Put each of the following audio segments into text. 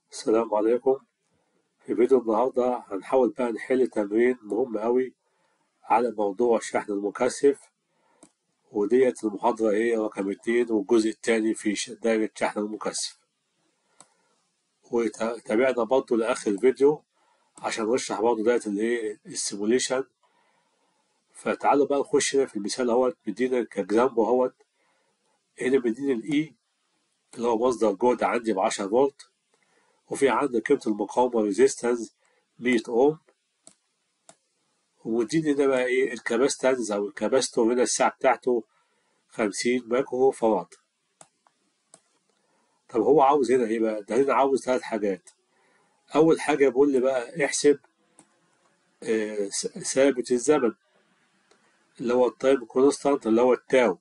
السلام عليكم في فيديو النهاردة هنحاول بقى نحل تمرين مهم أوي على موضوع الشحن المكثف وديت المحاضرة إيه رقم اتنين والجزء التاني في ش- دايرة شحن المكثف وتابعنا برضه لآخر الفيديو عشان نشرح برضه دايرة الإيه السيموليشن فتعالوا بقى نخش هنا في المثال اهوت مدينا كإكزامبل اهوت هنا مدينا الإي اللي هو مصدر جهد عندي ب 10 فولت وفي عندنا قيمة المقاومة ريزيستنس 100 أوم ومديني هنا بقى إيه الكاباستنس أو الكاباستور هنا الساعة بتاعته 50 مايكرو فاراد طب هو عاوز هنا إيه بقى؟ ده هنا عاوز ثلاث حاجات أول حاجة بيقول لي بقى احسب آه، س- ثابت الزمن اللي هو التايم كونستانت اللي هو التاو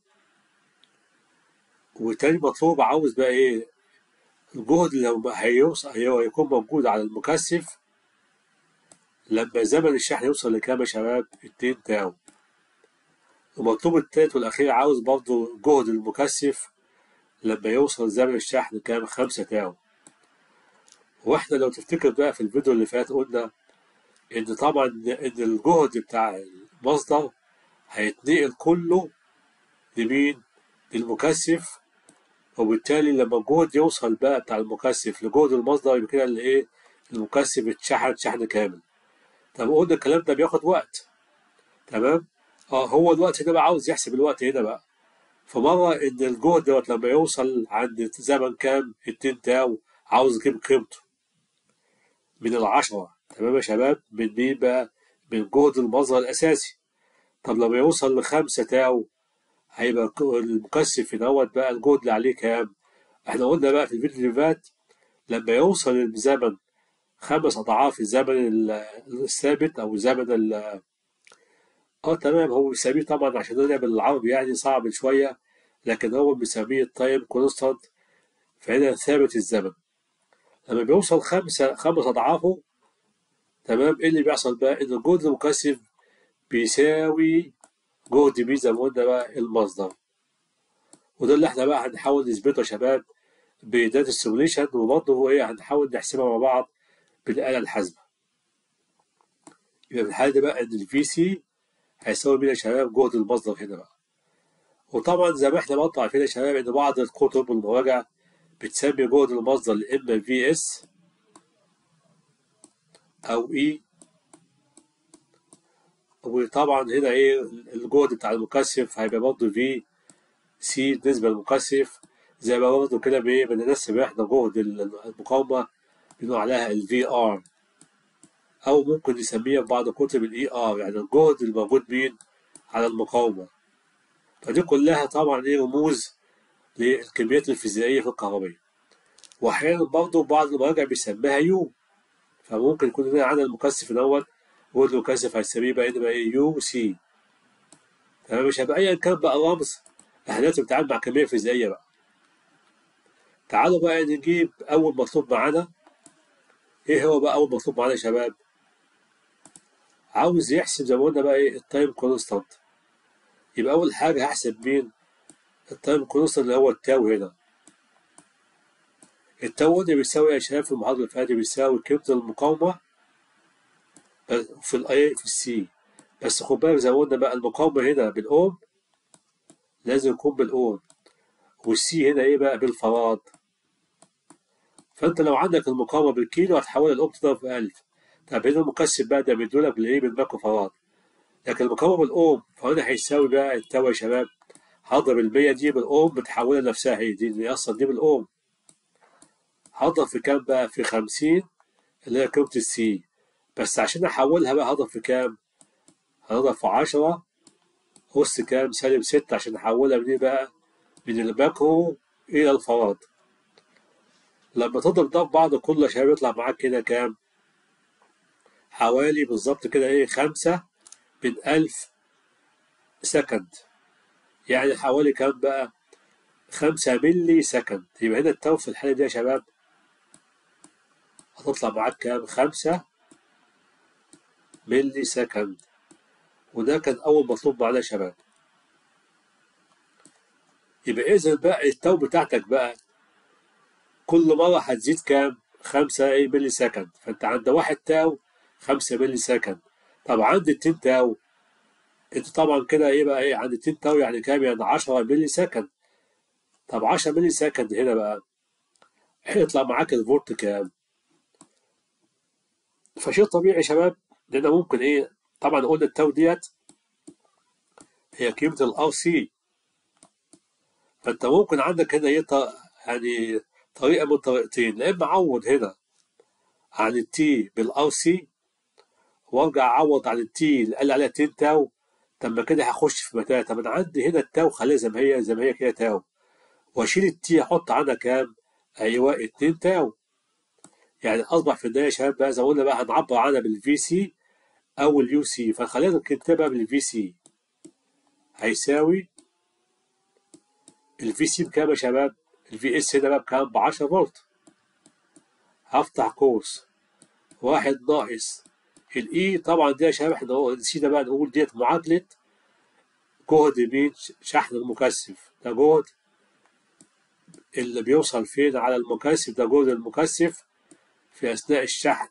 وتاني مطلوب عاوز بقى إيه الجهد اللي هو هيوصل هي- هيكون موجود على المكثف لما زمن الشحن يوصل لكام يا شباب؟ 2 تاو المطلوب التالت والأخير عاوز برضه جهد المكثف لما يوصل زمن الشحن كام؟ 5 تاو واحنا لو تفتكر بقى في الفيديو اللي فات قلنا إن طبعا إن الجهد بتاع المصدر هيتنقل كله لمين؟ للمكثف وبالتالي لما الجهد يوصل بقى بتاع المكثف لجهد المصدر يبقى كده اللي إيه؟ المكثف اتشحن شحن كامل طب قلنا الكلام ده بياخد وقت تمام؟ اه هو الوقت هنا بقى عاوز يحسب الوقت هنا بقى فمرة إن الجهد دوت لما يوصل عند زمن كام؟ 2 تاو عاوز يجيب قيمته من العشرة تمام يا شباب؟ من مين بقى؟ من جهد المصدر الأساسي طب لما يوصل لخمسة تاو هيبقى ك- المكثف دوت بقى الجهد اللي عليه كام؟ احنا قلنا بقى في الفيديو اللي فات لما يوصل الزمن خمس أضعاف الزمن ال- الثابت أو زمن ال اه تمام هو بيسميه طبعا عشان نقولها بالعربي يعني صعب شوية لكن هو بيسميه التايم كونستانت فهنا ثابت الزمن لما بيوصل خمسة خمس أضعافه تمام إيه اللي بيحصل بقى؟ إن الجهد المكثف بيساوي جهد بي زي ما قلنا بقى المصدر وده اللي احنا بقى هنحاول نثبته يا شباب بداتا السيموليشن وبرضه هو ايه هنحاول نحسبها مع بعض بالآلة الحاسبة يبقى في الحالة دي بقى إن الفي سي هيساوي مين يا شباب جهد المصدر هنا بقى وطبعا زي ما احنا برضه عارفين يا شباب إن بعض الكتب والمراجع بتسمي جهد المصدر إما في اس أو إي وطبعا هنا ايه الجهد بتاع المكثف هيبقى برضه في سي بالنسبة للمكثف زي ما برضه كده بايه بننسب احنا جهد المقاومة بنقول عليها الفي ار أو ممكن نسميها في بعض كتب الاي ار يعني الجهد الموجود مين على المقاومة فدي كلها طبعا ايه رموز للكميات الفيزيائية في الكهربية وأحيانا برضه بعض المراجع بيسميها يو فممكن يكون هنا عندنا المكثف دوت جهد المكثف هيسميه بقى هنا بقى ايه يو سي تمام مش هيبقى ايا كان بقى رمز احنا لازم نتعامل مع كمية فيزيائية بقى تعالوا بقى نجيب أول مطلوب معانا إيه هو بقى أول مطلوب معانا يا شباب؟ عاوز يحسب زي ما قلنا بقى إيه التايم كونستانت يبقى أول حاجة هحسب مين؟ التايم كونستانت اللي هو التاو هنا التاو قلنا بيساوي يا شباب في المحاضرة اللي فاتت بيساوي قيمة المقاومة في الأي في السي بس خد بالك زي ما قلنا بقى المقاومة هنا بالأوم لازم يكون بالأوم والسي هنا إيه بقى بالفراد فأنت لو عندك المقاومة بالكيلو هتحولها الأوم تضرب في 1000 طب هنا المكثف بقى ده بيدولك بالإيه بالمايكرو فراد لكن المقاومة بالأوم فهنا هيساوي بقى التاو يا شباب هضرب المية دي بالأوم بتحولها نفسها هي دي اللي أصلا دي بالأوم هضرب في كام بقى في 50 اللي هي قيمة السي بس عشان أحولها بقى هضرب في كام؟ هنضرب في 10 أس كام؟ سالب 6 عشان أحولها من إيه بقى؟ من الماكرو إلى الفراد لما تضرب ده في بعض كله يا شباب يطلع معاك كده كام؟ حوالي بالظبط كده إيه خمسة من ألف سكند يعني حوالي كام بقى؟ خمسة ملي سكند يبقى هنا التو في الحالة دي يا شباب هتطلع معاك كام؟ خمسة ملي سكند وده كان أول مطلوب معانا يا شباب يبقى إذا بقى التو بتاعتك بقى كل مرة هتزيد كام؟ 5 ايه ملي سكند فانت عند واحد تاو 5 ملي سكند طب عند 2 تاو انت طبعا كده ايه بقى ايه عند 2 تاو يعني كام يعني 10 ملي سكند طب 10 ملي سكند هنا بقى هيطلع معاك الفولت كام فشيء طبيعي يا شباب لان ممكن ايه طبعا قلنا التاو ديت هي قيمة الار سي فانت ممكن عندك هنا ايه ط- يعني طريقة من طريقتين يا اما اعوض هنا عن التي بالار سي وارجع اعوض عن التي اللي قال عليها 2 تاو طب ما كده هخش في متاهه طب انا عندي هنا التاو خليها زي ما هي زي ما هي كده تاو واشيل التي احط عنها كام؟ ايوه 2 تاو يعني اصبح في النهايه يا شباب بقى زي ما قلنا بقى هنعبر عنها بالفي سي او اليو سي فخلينا نكتبها بالفي سي هيساوي الفي سي بكام يا شباب؟ الفي اس هنا بقى بكام؟ ب 10 فولت هفتح قوس واحد ناقص الاي طبعا دي يا شباب احنا نسينا بقى نقول ديت معادله جهد مين شحن المكثف ده جهد اللي بيوصل فين على المكثف ده جهد المكثف في اثناء الشحن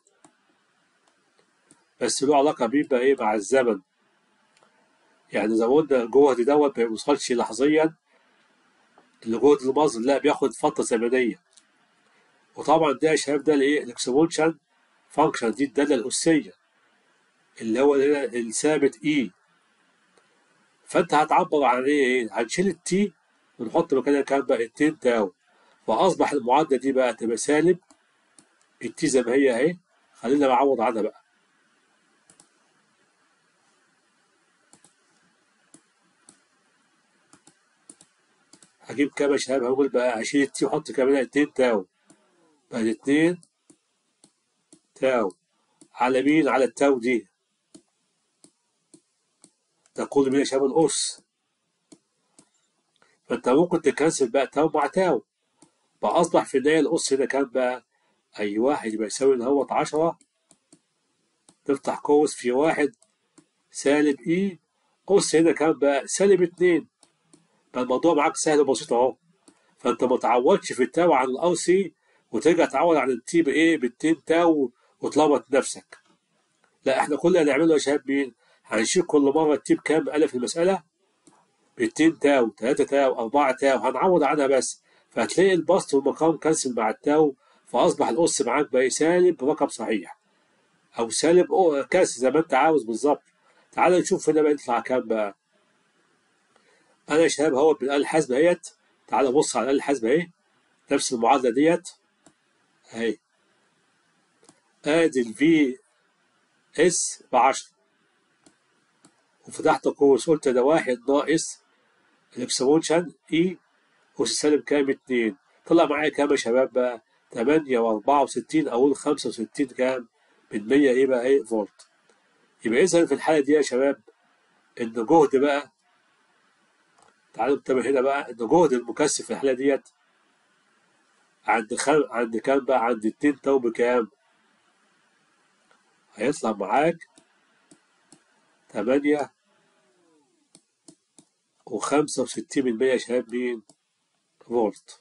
بس له علاقه بيه بقى ايه مع الزمن يعني زي ما قلنا الجهد دوت ما بيوصلش لحظيا لجهد المصدر لا بياخد فتره زمنيه وطبعا ده يا شباب ده الايه الاكسبونشن فانكشن دي الداله الاسيه اللي هو هنا الثابت اي فانت هتعبر عن ايه ايه هنشيل التي ونحط مكانها كام بقى 2 تاو فاصبح المعادله دي بقى تبقى سالب التي زي ما هي اهي خلينا نعوض عنها بقى هجيب كام يا شباب هقول بقى هشيل التي واحط كمان 2 تاو بقى 2 تاو على مين على التاو دي ده كل من يا شباب القرص فانت ممكن تكنسل بقى تاو مع تاو فاصبح في النهايه القرص هنا كام بقى اي واحد يبقى يساوي اهوت 10 تفتح قوس في واحد سالب اي قوس هنا كام بقى سالب اتنين فالموضوع معاك سهل وبسيط اهو فانت ما تعوضش في التاو عن الار سي وترجع تعوض عن التي بايه بالتين تاو وتلخبط نفسك لا احنا كل اللي هنعمله يا شباب مين هنشيل كل مره التي بكام الف المساله بالتين تاو تلاتة تاو أربعة تاو هنعوض عنها بس فهتلاقي البسط والمقام كنسل مع التاو فأصبح الأس معاك بقى سالب برقم صحيح أو سالب أو كاس زي ما أنت عاوز بالظبط تعال نشوف هنا بقى يطلع كام بقى أنا يا شباب اهوت بالآلة الحاسبة اهيت تعال بص على الآلة الحاسبة اهي نفس المعادلة ديت اهي ادي الفي اس بعشرة وفتحت قوس قلت ده واحد ناقص الاكسبونشن اي أس سالب كام اتنين طلع معايا كام يا شباب بقى تمانية وأربعة وستين أقول خمسة وستين كام من مية إيه بقى إيه فولت يبقى إذا في الحالة دي يا شباب إن جهد بقى تعالوا انتبه هنا بقى إن جهد المكثف في الحالة ديت عند خم... عند كام بقى عند اتنين تو بكام هيطلع معاك تمانية وخمسة وستين من مية يا شباب مين فولت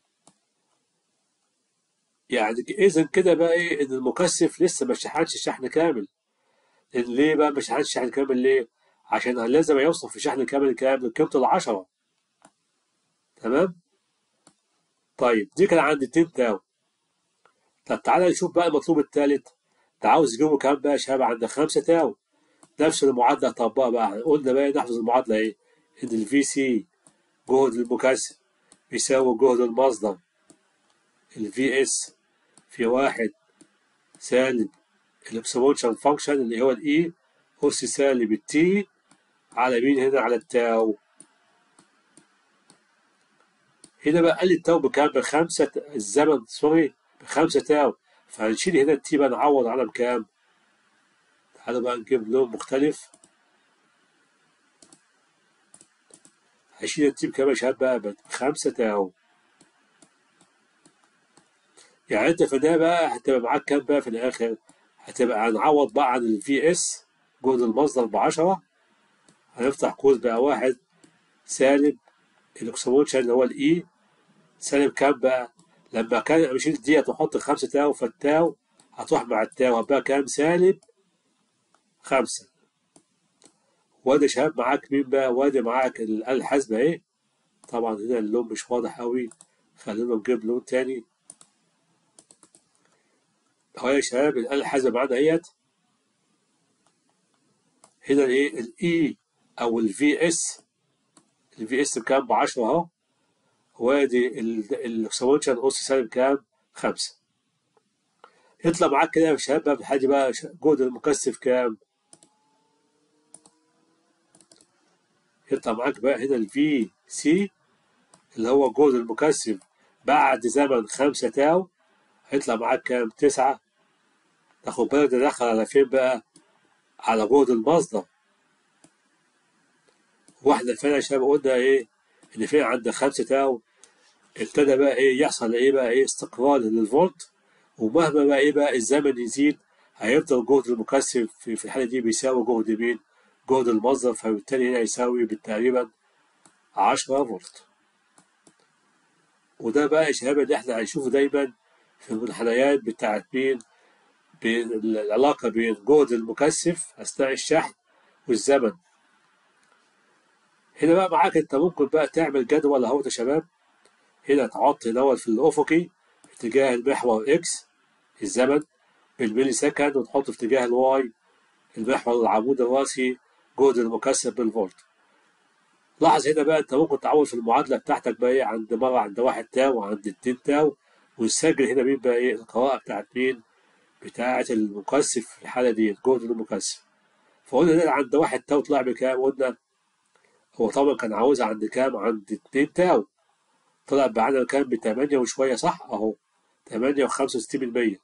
يعني إذا كده بقى إيه إن المكثف لسه ما شحنش شحن كامل إن ليه بقى ما شحنش شحن كامل ليه؟ عشان لازم يوصل في شحن كامل كام لقيمة العشرة تمام؟ طيب دي كان عند 2 تاو طب تعالى نشوف بقى المطلوب الثالث انت عاوز تجيبه كام بقى يا شباب عند 5 تاو نفس المعادلة طبقها بقى قلنا بقى نحفظ المعادلة ايه ان الفي سي جهد المكثف بيساوي جهد المصدر الفي اس في واحد سالب الاكسبونشن فانكشن اللي هو الاي اس سالب التي على مين هنا على التاو هنا بقى قال لي التاو بكام بخمسة الزمن سوري بخمسة تاو فهنشيل هنا التي بقى نعوض عنها بكام تعالوا بقى نجيب لون مختلف هشيل التي بكام يا شباب بقى بخمسة تاو يعني انت في النهاية بقى هتبقى معاك كام بقى في الآخر هتبقى هنعوض بقى عن الفي اس جهد المصدر بعشرة هنفتح قوس بقى واحد سالب الاكسبونشن اللي هو الاي سالب كام بقى لما كان بشيل ديت واحط خمسة تاو فالتاو هتروح مع التاو هتبقى كام سالب خمسة وادي شباب معاك مين بقى وادي معاك الآلة الحاسبة ايه طبعا هنا اللون مش واضح قوي خلينا نجيب لون تاني اهو يا شباب الآلة الحاسبة معانا اهيت هنا الايه الاي او الفي اس الفي اس بكام ب 10 اهو وادي الاكسبونشن اس سالب كام؟ خمسة يطلع معاك كده يا شباب بقى الحاجة بقى جهد المكثف كام؟ يطلع معاك بقى هنا الفي سي اللي هو جهد المكثف بعد زمن خمسة تاو هيطلع معاك كام؟ تسعة تاخد بالك ده دخل على فين بقى؟ على جهد المصدر واحنا فعلا يا شباب قلنا ايه ان في عند خمسة تاو ابتدى بقى ايه يحصل ايه بقى ايه استقرار للفولت ومهما بقى ايه بقى الزمن يزيد هيفضل جهد المكثف في في الحالة دي بيساوي جهد مين؟ جهد المصدر فبالتالي هنا يساوي بالتقريبا 10 فولت وده بقى يا شباب اللي احنا هنشوفه دايما في المنحنيات بتاعت مين؟ بين العلاقة بين جهد المكثف أثناء الشحن والزمن هنا بقى معاك انت ممكن بقى تعمل جدول اهوت يا شباب هنا تحط دوت في الافقي اتجاه المحور اكس الزمن بالملي سكند وتحط في اتجاه الواي المحور العمود الراسي جهد المكثف بالفولت لاحظ هنا بقى انت ممكن تعوض في المعادله بتاعتك بقى ايه عند مره عند واحد تاو وعند اتنين تاو وتسجل هنا مين بقى ايه القراءه بتاعت مين بتاعت المكثف في الحاله دي جهد المكثف فقلنا هنا عند واحد تاو طلع بكام قلنا هو طبعا كان عاوزها عند كام عند اتنين تاو طلع معانا كام بتمانية وشوية صح اهو تمانية وخمسة وستين بالمية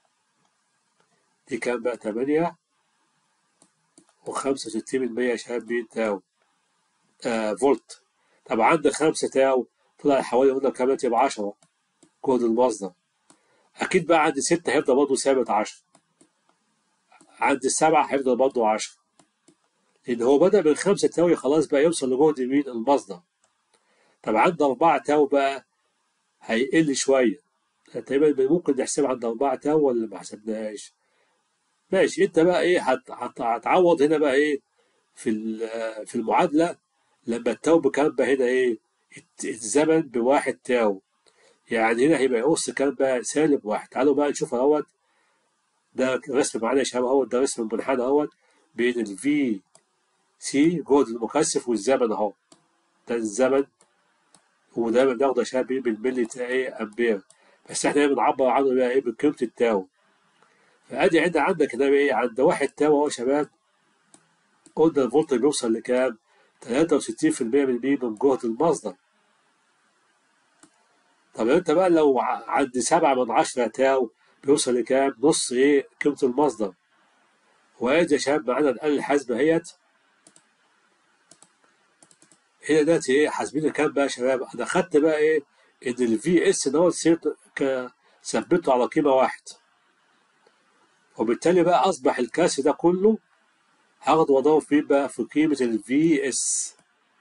دي كام بقى تمانية وخمسة وستين بالمية يا شباب مين تاو آه فولت طب عند خمسة تاو طلع حوالي قلنا كام يبقى عشرة جهد المصدر أكيد بقى عند ستة هيفضل برضه ثابت عشرة عند السبعة هيفضل برضه عشرة لأن هو بدأ من خمسة تاو خلاص بقى يوصل لجهد مين المصدر طب عند أربعة تاو بقى هيقل شوية تقريبا ممكن نحسبها عند أربعة تاو ولا ما حسبناهاش ماشي أنت بقى إيه هت- هت- هتعوض هنا بقى إيه في ال- في المعادلة لما التاو بكام بقى هنا إيه الت- الزمن بواحد تاو يعني هنا هيبقى يقص كام بقى سالب واحد تعالوا بقى نشوف اهوت ده رسم معانا يا شباب اهوت ده رسم المنحنى اهوت بين الفي سي جهد المكثف والزمن اهو ده الزمن ودايما بناخده يا شباب ايه بالملي ايه امبير بس احنا ايه بنعبر عنه بقى ايه بقيمة التاو فادي عند عندك هنا ايه عند واحد تاو اهو يا شباب قلنا الفولت بيوصل لكام؟ 63% من مين من جهد المصدر طب انت بقى لو ع- عند سبعة من عشرة تاو بيوصل لكام؟ نص ايه قيمة المصدر وادي يا شباب معانا الآلة الحاسبة اهيت هنا دلوقتي ايه حاسبين كام بقى يا شباب؟ انا خدت بقى ايه ان الفي اس دوت سيرت ك- ثبته على قيمة واحد وبالتالي بقى اصبح الكاس ده كله هاخد واضرب فيه بقى في قيمة الفي اس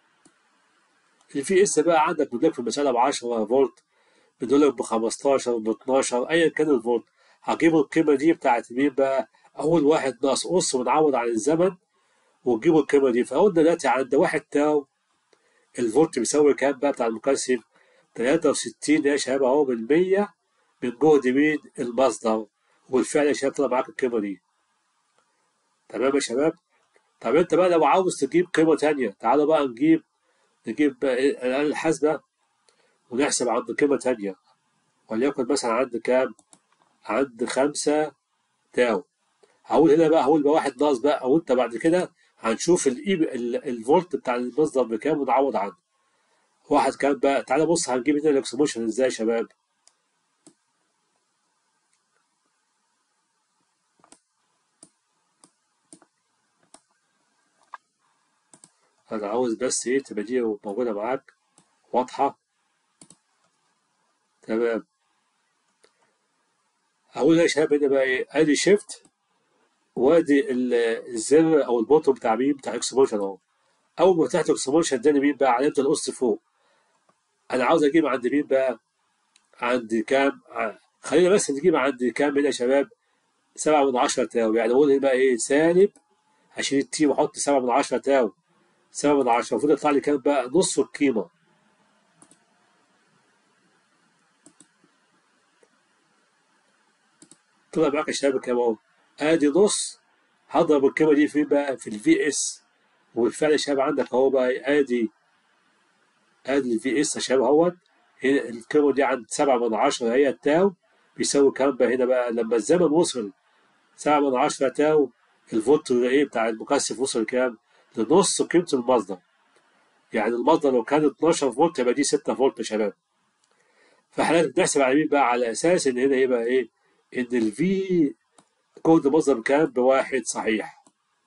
الفي اس بقى عندك بيقول لك في المسألة ب 10 فولت بيقول لك ب 15 ب 12 ايا كان الفولت هجيب القيمة دي بتاعت مين بقى؟ أول واحد ناقص قص ونعوض عن الزمن وتجيب القيمة دي فقلنا دلوقتي عند واحد تاو الفولت بيساوي كام بقى بتاع المكثف؟ 63 يا شباب أهو من 100 من جهد مين؟ المصدر وبالفعل يا شباب طلع معاك القيمة دي تمام يا شباب؟ طب أنت بقى لو عاوز تجيب قيمة تانية تعالى بقى نجيب نجيب بقى إيه الآلة الحاسبة ونحسب عند قيمة تانية وليكن مثلا عند كام؟ عند خمسة تاو هقول هنا بقى هقول بقى واحد ناقص بقى او انت بعد كده هنشوف الاي الفولت بتاع المصدر بكام ونعوض عنه واحد كام بقى تعالى بص هنجيب هنا الاكسبوشن ازاي يا شباب انا عاوز بس ايه تبقى دي موجوده معاك واضحه تمام هقول يا شباب هنا بقى ايه ادي شيفت وادي ال- الزر او البوتون بتاع مين بتاع اكسبوشن اهو اول ما فتحت اكسبوشن اداني مين بقى علامه القص فوق انا عاوز اجيب عند مين بقى عند كام ع- خلينا بس نجيب عند كام هنا يا شباب سبعة من عشرة تاو يعني نقول هنا بقى ايه سالب هشيل التي واحط سبعة من عشرة تاو سبعة من عشرة المفروض يطلع لي كام بقى نص القيمة طلع معاك يا شباب كام اهو ادي نص هضرب القيمة دي فين بقى في الفي اس وبالفعل يا شباب عندك اهو بقى ادي ادي الفي اس يا شباب اهوت هنا القيمة دي عند سبعة من عشرة هي التاو بيساوي كام بقى هنا بقى لما الزمن وصل سبعة من عشرة تاو الفولت ايه بتاع المكثف وصل كام؟ لنص قيمة المصدر يعني المصدر لو كان 12 فولت يبقى دي 6 فولت يا شباب فاحنا بنحسب على مين بقى على اساس ان هنا يبقى ايه؟ ان الفي كود مصدر كام بواحد صحيح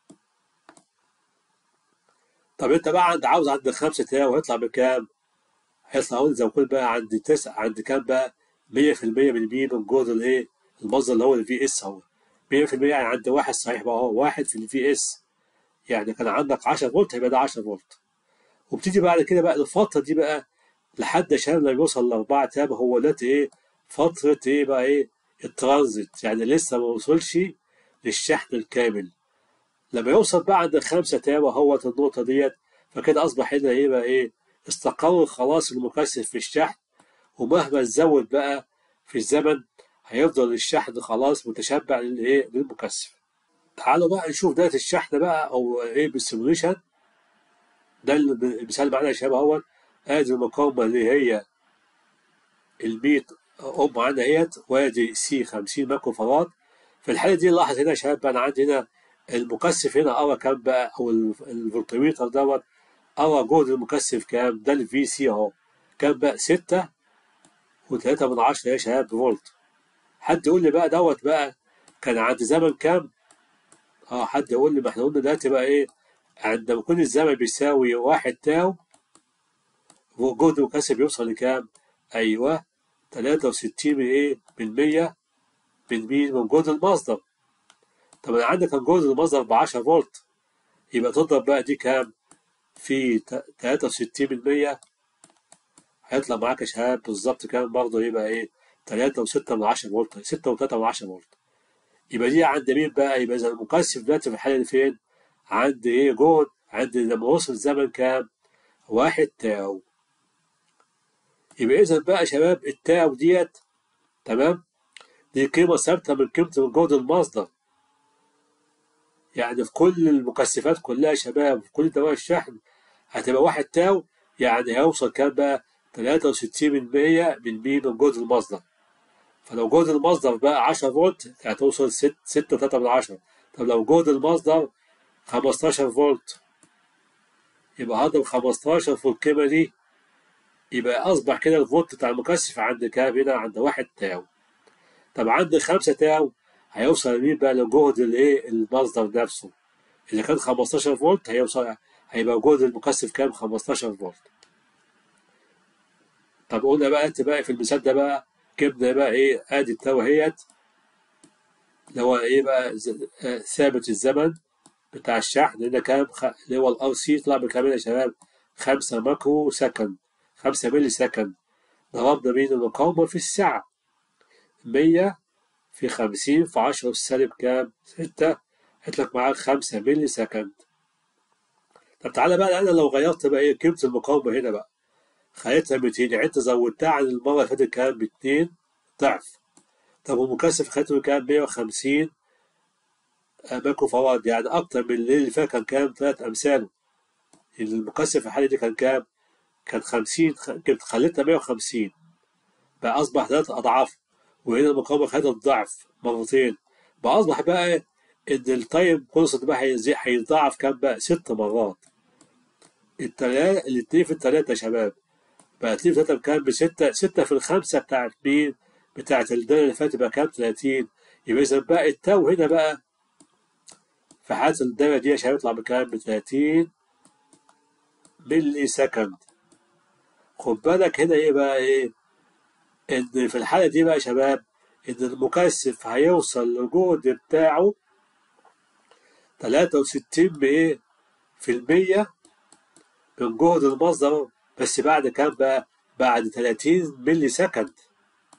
طب انت بقى عند عاوز عند خمسة تاو هيطلع بكام؟ هيطلع هو زي ما كنت بقى عند تسعة عند كام بقى؟ 100% من مين من جهد الايه؟ المصدر اللي هو الفي اس اهو 100% يعني عند واحد صحيح بقى اهو واحد في الفي اس يعني كان عندك 10 فولت هيبقى ده 10 فولت وبتيجي بعد كده بقى الفترة دي بقى لحد عشان لما يوصل لأربعة تاب هو دلوقتي إيه فترة إيه بقى إيه الترانزيت يعني لسه ما وصلش للشحن الكامل لما يوصل بقى عند الخمسة تاب هو النقطة ديت فكده أصبح هنا إيه بقى إيه استقر خلاص المكثف في الشحن ومهما تزود بقى في الزمن هيفضل الشحن خلاص متشبع للإيه للمكثف تعالوا بقى نشوف دايرة الشحن بقى أو إيه بالسيموليشن ده المثال معانا يا شباب اهوت ادي المقاومه اللي هي ال 100 اوم معانا اهيت وادي سي 50 مايكرو فراد في الحاله دي لاحظ هنا يا شباب انا عندي هنا المكثف هنا ارى كام بقى او الفولتميتر دوت ارى جهد المكثف كام ده الفي سي اهو كام بقى 6 و3 من 10 يا شباب فولت حد يقول لي بقى دوت بقى كان عند زمن كام اه حد يقول لي ما احنا قلنا دلوقتي بقى ايه عندما يكون الزمن بيساوي واحد تاو وجهد المكثف بيوصل لكام؟ أيوه تلاتة وستين من إيه؟ من مية من مين؟ من جهد المصدر طب أنا عندي كان جهد المصدر بعشرة فولت يبقى تضرب بقى دي كام؟ في تلاتة وستين من مية هيطلع معاك يا شباب بالظبط كام برضه يبقى إيه؟ تلاتة وستة من عشرة فولت ستة وتلاتة من عشرة فولت يبقى دي عند مين بقى؟ يبقى إذا المكثف دلوقتي في الحالة دي فين؟ عند ايه جهد عند لما وصل الزمن كام واحد تاو يبقى اذا بقى يا شباب التاو ديت تمام دي قيمة ثابتة من قيمة من جهد المصدر يعني في كل المكثفات كلها يا شباب في كل دوائر الشحن هتبقى واحد تاو يعني هيوصل كام بقى تلاتة وستين من مية من مين من جهد المصدر فلو جهد المصدر بقى عشرة فولت هتوصل ست ستة وتلاتة من عشرة طب لو جهد المصدر 15 فولت يبقى هضرب 15 في القيمة دي يبقى أصبح كده الفولت بتاع المكثف عند كام هنا عند واحد تاو طب عند خمسة تاو هيوصل لمين بقى لجهد الايه المصدر نفسه إذا كان 15 فولت هيوصل هيبقى جهد المكثف كام 15 فولت طب قلنا بقى انت بقى في المثال ده بقى جبنا بقى ايه ادي التاو اهيت اللي هو ايه بقى ثابت الزمن بتاع الشحن هنا كام اللي هو الار سي طلع بكام يا شباب 5 مايكرو سكند 5 ملي سكند ضربنا مين المقاومة في الساعة 100 في 50 في 10 سالب كام 6 هيطلع معاك 5 ملي سكند طب تعالى بقى انا لو غيرت بقى ايه قيمة المقاومة هنا بقى خليتها 200 يعني انت زودتها عن المرة اللي فاتت كام ب 2 ضعف طب المكثف خليته كام 150 مايكرو فراد يعني أكتر من الليل اللي فات كان كام ثلاث أمثاله المكثف في الحالة دي كان كام كان خمسين كنت خليتها مية وخمسين بقى أصبح ثلاث أضعاف وهنا المقاومة خدت الضعف مرتين بقى أصبح بقى إن التايم كونسنت بقى هيتضاعف كام بقى ست مرات التلاتة الاتنين في التلاتة يا شباب بقى اتنين في تلاتة بكام بستة ستة في الخمسة بتاعت مين بتاعت الدنيا اللي فاتت بقى كام تلاتين يبقى إذا بقى التاو هنا بقى في حالة الدايرة دي عشان يطلع بكام بتلاتين ملي سكند خد بالك هنا ايه بقى ايه ان في الحالة دي بقى يا شباب ان المكثف هيوصل للجهد بتاعه تلاتة وستين بايه في المية من جهد المصدر بس بعد كام بقى بعد تلاتين ملي سكند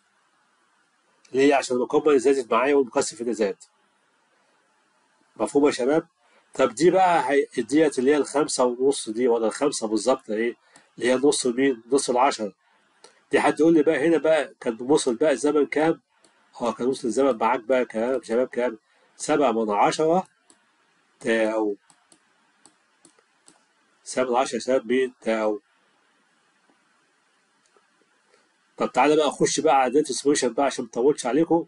ليه عشان المقاومة زادت معايا والمكثف هنا زاد مفهوم يا شباب طب دي بقى هي... ديت اللي هي الخمسة ونص دي ولا الخمسة بالظبط ايه اللي هي نص مين نص العشرة دي حد يقول لي بقى هنا بقى كان وصل بقى الزمن كام هو كان وصل الزمن معاك بقى كام شباب كام سبعة من عشرة تاو سبعة من عشرة شباب مين تاو طب تعالى بقى اخش بقى على داتا سوليوشن بقى عشان مطولش عليكم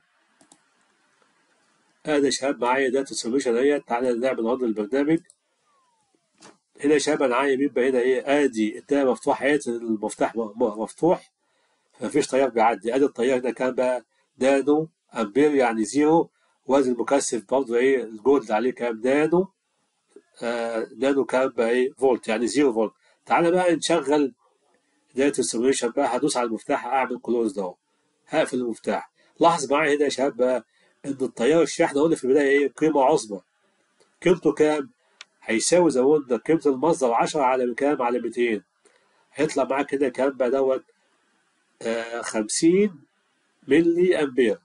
ادي يا شباب معايا داتا سوليوشن اهي تعالى نعمل عرض البرنامج هنا يا شباب انا معايا بيبقى هنا ايه ادي الدايره مفتوح اهي المفتاح مفتوح مفيش تيار بيعدي ادي التيار هنا كان بقى نانو امبير يعني زيرو وزن المكثف برضه ايه الجهد اللي عليه كام نانو آه نانو كام بقى ايه فولت يعني زيرو فولت تعالى بقى نشغل داتا سيميوليشن بقى هدوس على المفتاح اعمل كلوز ده هقفل المفتاح لاحظ معايا هنا يا شباب بقى ان التيار الشحن قلنا في البدايه ايه قيمه عظمى قيمته كام؟ هيساوي زي ما قلنا قيمه المصدر 10 على كام؟ على 200 هيطلع معاك كده كام بقى دوت آه 50 ملي امبير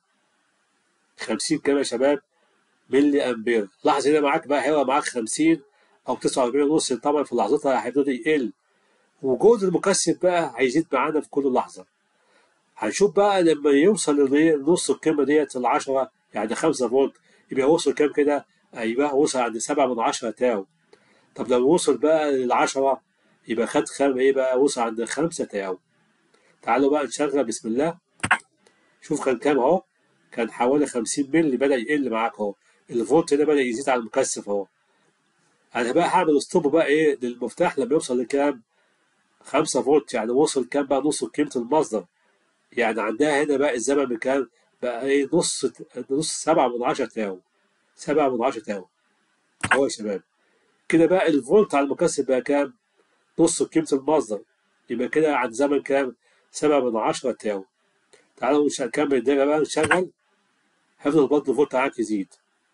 50 كام يا شباب؟ ملي امبير لاحظ هنا معاك بقى هيبقى معاك 50 او 49 ونص طبعا في لحظتها هيبتدي يقل وجود المكثف بقى هيزيد معانا في كل لحظة هنشوف بقى لما يوصل لنص القيمة ديت ال 10 يعني 5 فولت يبقى وصل كام كده؟ يبقى وصل عند 7 من 10 تاو طب لو وصل بقى لل 10 يبقى خد خم ايه بقى وصل عند 5 تاو تعالوا بقى نشغل بسم الله شوف كان كام اهو كان حوالي 50 مللي بدأ يقل معاك اهو الفولت هنا بدأ يزيد على المكثف اهو انا بقى هعمل ستوب بقى ايه للمفتاح لما يوصل لكام 5 فولت يعني وصل كام بقى نص قيمة المصدر يعني عندها هنا بقى الزمن بكام بقى ايه نص نص 7 من 10 تاو 7 من 10 تاو اهو يا شباب كده بقى الفولت على المكثف بقى كام نص قيمة المصدر يبقى كده عند زمن كام 7 من 10 تاو تعالوا نكمل الدايرة بقى نشغل هيفضل برضه الفولت معاك يزيد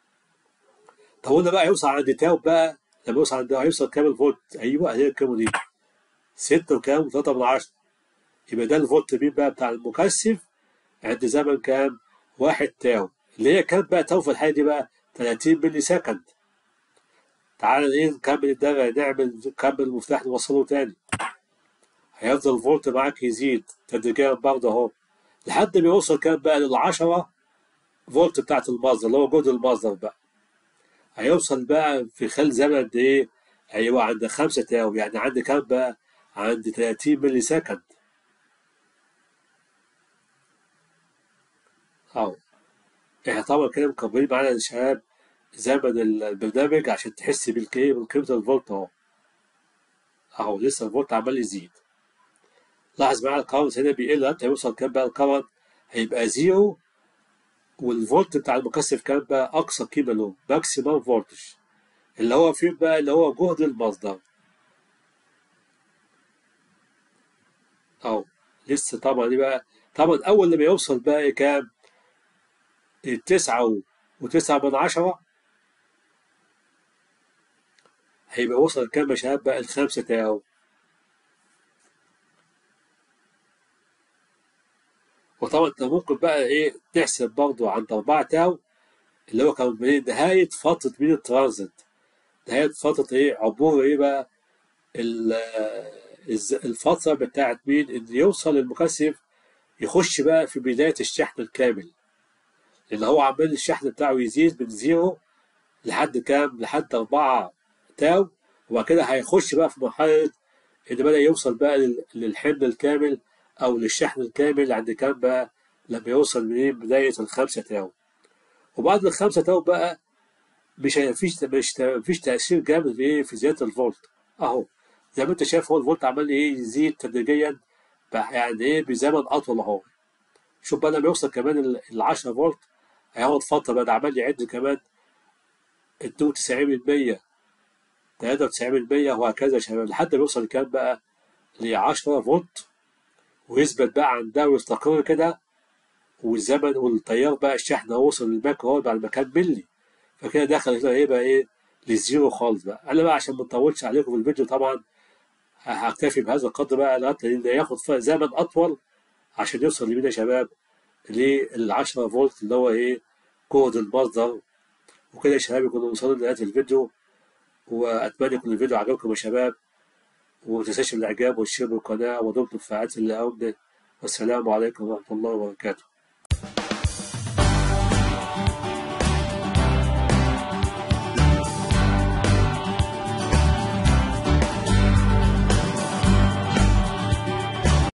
طب قلنا بقى هيوصل عند تاو بقى لما يوصل عند هيوصل كام الفولت ايوه هي القيمة دي ستة وكام وتلاتة من عشرة يبقى ده الفولت مين بقى بتاع المكثف عند زمن كام واحد تاو اللي هي كانت بقى تاو في الحالة دي بقى 30 ملي سكند تعالى ايه نكمل الدايرة نعمل نكمل المفتاح نوصله تاني هيفضل الفولت معاك يزيد تدريجيا برضه اهو لحد ما يوصل كام بقى للعشرة فولت بتاعت المصدر اللي هو جهد المصدر بقى هيوصل بقى في خلال زمن قد ايه؟ ايوه عند خمسة تاو يعني عند كام بقى؟ عند 30 ملي سكند اهو احنا طبعا كده مكبرين معانا يا شباب زمن البرنامج عشان تحس بالكي بالقيمة الفولت اهو اهو لسه الفولت عمال يزيد لاحظ معايا الكارنت هنا بيقل حتى يوصل كام بقى الكارنت هيبقى زيرو والفولت بتاع المكثف كام بقى اقصى قيمة له ماكسيمم فولتج اللي هو فين بقى اللي هو جهد المصدر اهو لسه طبعا دي بقى طبعا اول لما يوصل بقى كام التسعة وتسعة من عشرة هيبقى وصل كام يا شباب بقى الخمسة تاو وطبعا انت ممكن بقى ايه تحسب برضه عند أربعة تاو اللي هو كان من نهاية فترة مين الترانزيت نهاية فترة ايه عبور ايه بقى الفترة بتاعت مين إن يوصل المكثف يخش بقى في بداية الشحن الكامل لأن هو عمال الشحن بتاعه يزيد من زيرو لحد كام؟ لحد أربعة تاو وبعد كده هيخش بقى في مرحلة إن بدأ يوصل بقى للحمل الكامل أو للشحن الكامل عند كام بقى؟ لما يوصل من بداية الخمسة تاو وبعد الخمسة تاو بقى مش مفيش مش مفيش تأثير جامد في إيه في زيادة الفولت أهو زي ما انت شايف هو الفولت عمال ايه يزيد تدريجيا يعني ايه بزمن اطول اهو شوف بقى لما يوصل كمان ال 10 فولت هيقعد فتره بقى عمال يعد كمان 92% 93% وهكذا يا شباب لحد ما يوصل كام بقى ل 10 فولت ويثبت بقى عندها ويستقر كده والزمن والتيار بقى الشحن وصل للماكرو هو بعد ما كان ملي فكده دخل هنا ايه بقى ايه للزيرو خالص بقى انا بقى عشان ما نطولش عليكم في الفيديو طبعا هكتفي بهذا القدر بقى لأن ياخد زمن أطول عشان يوصل لمين يا شباب للعشرة فولت اللي هو إيه جهد المصدر وكده يا شباب يكونوا وصلنا لنهاية الفيديو وأتمنى يكون الفيديو عجبكم يا شباب ومتنساش الإعجاب والشير بالقناة ودمتم في فعالة الله أمنا والسلام عليكم ورحمة الله وبركاته